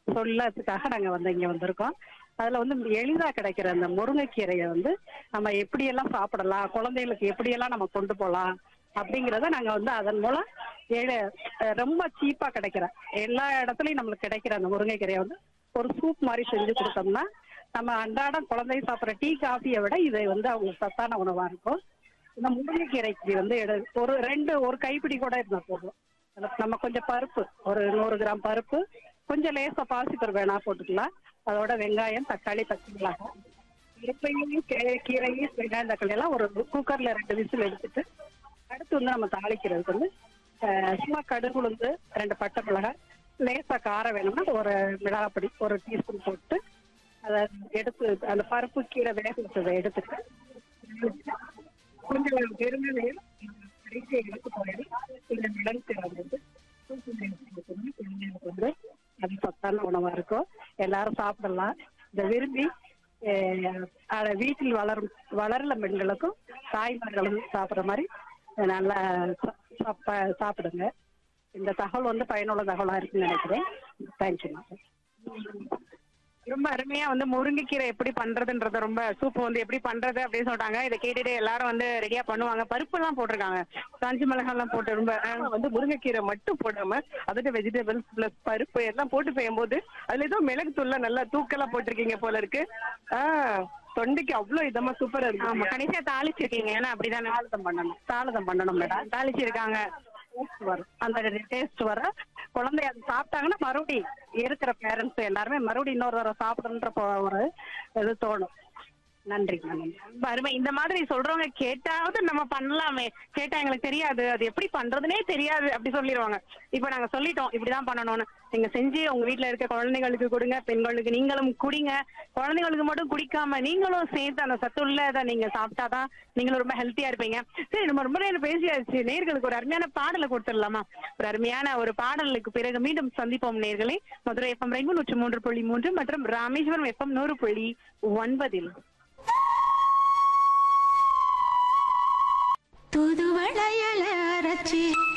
சொல்லத்துக்காக நாங்க வந்து இங்க வந்திருக்கோம் அதுல வந்து எளிதா கிடைக்கிற அந்த முருங்கைக்கீரையை வந்து நம்ம எப்படியெல்லாம் சாப்பிடலாம் குழந்தைகளுக்கு எப்படியெல்லாம் நம்ம கொண்டு போகலாம் அப்படிங்கறத நாங்க வந்து அதன் மூலம் ஏழு அஹ் ரொம்ப சீப்பா கிடைக்கிற எல்லா இடத்துலயும் நம்மளுக்கு கிடைக்கிற அந்த முருங்கைக்கீரையை வந்து ஒரு சூப் மாதிரி செஞ்சு கொடுத்தோம்னா நம்ம அன்றாடம் குழந்தை சாப்பிட்ற டீ காஃபியை விட இது வந்து அவங்களுக்கு சத்தான உணவா இருக்கும் இந்த முருங்கைக்கீரைக்கு வந்து எடு- ஒரு ரெண்டு ஒரு கைப்பிடி கூட இருந்தா போதும் அதுல நம்ம கொஞ்சம் பருப்பு ஒரு நூறு கிராம் பருப்பு கொஞ்சம் லேசா பாசிப்பருப்பு வேணா போட்டுக்கலாம் அதோட வெங்காயம் தக்காளி பச்சை மிளகாய் பருப்பையும் கீ- கீரையும் வெங்காயம் தக்காளி எல்லாம் ஒரு குக்கர்ல ரெண்டு விசில் எடுத்துட்டு அடுத்து வந்து நம்ம தாளிக்கிறதுக்கு வந்து அஹ், சும்மா கடுகு உளுந்து ரெண்டு பட்டை மிளகாய் லேசா காரம் வேணும்னா ஒரு மிளகாய் பொடி ஒரு டீஸ்பூன் போட்டு அதை எடுத்து அந்த பருப்பு கீரை வேக வச்சதை எடுத்துட்டு கொஞ்சம் வெறுமனையும் கடைசியை எடுத்து போயிடு இந்த மிளகு சீரகம் வந்து சூப்பு செஞ்சு குழந்தைங்களுக்கு வந்து அது சத்தான உணவா இருக்கும் எல்லாரும் சாப்பிடலாம் இதை விரும்பி அஹ், அத வீட்டில் வளரும் வளரல பெண்களுக்கும் தாய்மார்களும் சாப்பிடுற மாதிரி நல்லா சா- சாப்ப- சாப்பிடுங்க இந்த தகவல் வந்து பயனுள்ள தகவலா இருக்குன்னு நினைக்கிறேன் தேங்க்யூ ரொம்ப அருமையா வந்து முருங்கைக்கீரை எப்படி பண்றதுன்றத ரொம்ப சூப் வந்து எப்படி பண்றது அப்படின்னு சொல்றாங்க இதை கேட்டுட்டு எல்லாரும் வந்து ரெடியா பண்ணுவாங்க பருப்பு எல்லாம் போட்டிருக்காங்க காஞ்சி மிளகாய் எல்லாம் போட்டு ரொம்ப அஹ், ஆனா வந்து முருங்கைக்கீரை மட்டும் போடாம அதோட வெஜிடபிள்ஸ் பிளஸ் பருப்பு எல்லாம் போட்டு செய்யும்போது அதுல ஏதோ மிளகு தூள்ல நல்லா தூக்கலா போட்டிருக்கீங்க போல இருக்கு ஆஹ் தொண்டைக்கு அவ்வளவு இதமா சூப்பரா ஆமா இருக்கு கடைசியா தாளிச்சிருக்கீங்க ஏன்னா அப்படிதானே தாளிதம் பண்ணணும் தாளிதம் பண்ணணும் மேடம் தாளிச்சிருக்காங்க டேஸ்ட் வரும் அந்த டேஸ்ட் வர குழந்தை அது சாப்பிட்டாங்கன்னா மறுபடியும் இருக்கிற பேரண்ட்ஸ் எல்லாருமே மறுபடியும் இன்னொரு தடவை சாப்பிடணுன்ற போ- ஒரு இது தோணும் நன்றிங்க நன்றி ரொம்ப அருமை இந்த மாதிரி சொல்றவங்க கேட்டாவது நம்ம பண்ணலாமே கேட்டா எங்களுக்கு தெரியாது அது எப்படி பண்றதுனே தெரியாது அப்படி சொல்லிடுவாங்க இப்ப நாங்க சொல்லிட்டோம் இப்படிதான் பண்ணணும்னு நீங்க செஞ்சு உங்க வீட்ல இருக்க குழந்தைங்களுக்கு கொடுங்க பெண்களுக்கு நீங்களும் குடிங்க குழந்தைங்களுக்கு மட்டும் குடிக்காம நீங்களும் சேர்த்து அந்த சத்துள்ளதை நீங்க சாப்பிட்டாதான் நீங்களும் ரொம்ப ஹெல்த்தியா இருப்பீங்க சரி நம்ம ரொம்ப நேரம் பேசியாச்சு நேர்களுக்கு ஒரு அருமையான பாடலை கொடுத்துடலாமா ஒரு அருமையான ஒரு பாடலுக்கு பிறகு மீண்டும் சந்திப்போம் நேர்களே மதுரை எஃப்எம் ரெண்டு நூற்று மூன்று புள்ளி மூன்று மற்றும் ராமேஸ்வரம் எஃப்எம் நூறு புள்ளி ஒன்பதில் தூதுவளையல அரைச்சி